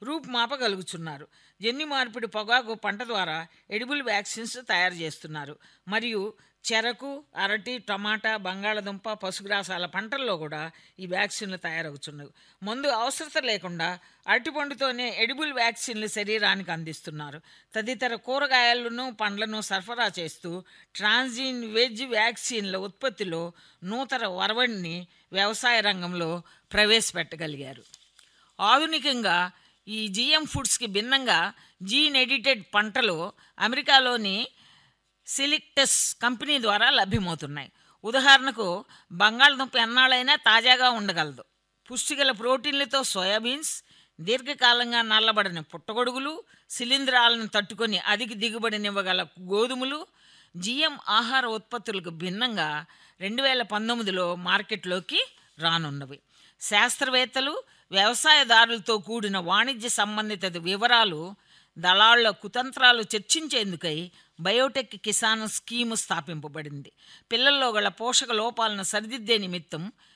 రూపుమాపగలుగుతున్నారు జన్యు మార్పిడి పొగాకు పంట ద్వారా ఎడిబుల్ వ్యాక్సిన్స్ తయారు చేస్తున్నారు మరియు చెరకు అరటి టమాటా బంగాళదుంప పసుగ్రాసాల పంటల్లో కూడా ఈ వ్యాక్సిన్లు తయారవుతున్నవి మందు అవసరత లేకుండా అరటిపండుతోనే ఎడిబుల్ వ్యాక్సిన్లు శరీరానికి అందిస్తున్నారు తదితర కూరగాయలను పండ్లను సరఫరా చేస్తూ ట్రాన్జిన్ వెజ్ వ్యాక్సిన్ల ఉత్పత్తిలో నూతన వరవడిని వ్యవసాయ రంగంలో ప్రవేశపెట్టగలిగారు ఆధునికంగా ఈ జిఎం ఫుడ్స్కి భిన్నంగా జీన్ ఎడిటెడ్ పంటలు అమెరికాలోని సిలిక్టస్ కంపెనీ ద్వారా లభ్యమవుతున్నాయి ఉదాహరణకు బంగాళదుంప ఎన్నాళ్ళైనా తాజాగా ఉండగలదు పుష్టిగల ప్రోటీన్లతో సోయాబీన్స్ దీర్ఘకాలంగా నల్లబడిన పుట్టగొడుగులు శిలీంధ్రాలను తట్టుకొని అధిక దిగుబడినివ్వగల గోధుమలు జిఎం ఆహార ఉత్పత్తులకు భిన్నంగా రెండు వేల పంతొమ్మిదిలో మార్కెట్లోకి రానున్నవి శాస్త్రవేత్తలు వ్యవసాయదారులతో కూడిన వాణిజ్య సంబంధిత వివరాలు దళాళ్ల కుతంత్రాలు చర్చించేందుకై బయోటెక్ కిసాన్ స్కీము స్థాపింపబడింది పిల్లల్లో గల పోషక లోపాలను సరిదిద్దే నిమిత్తం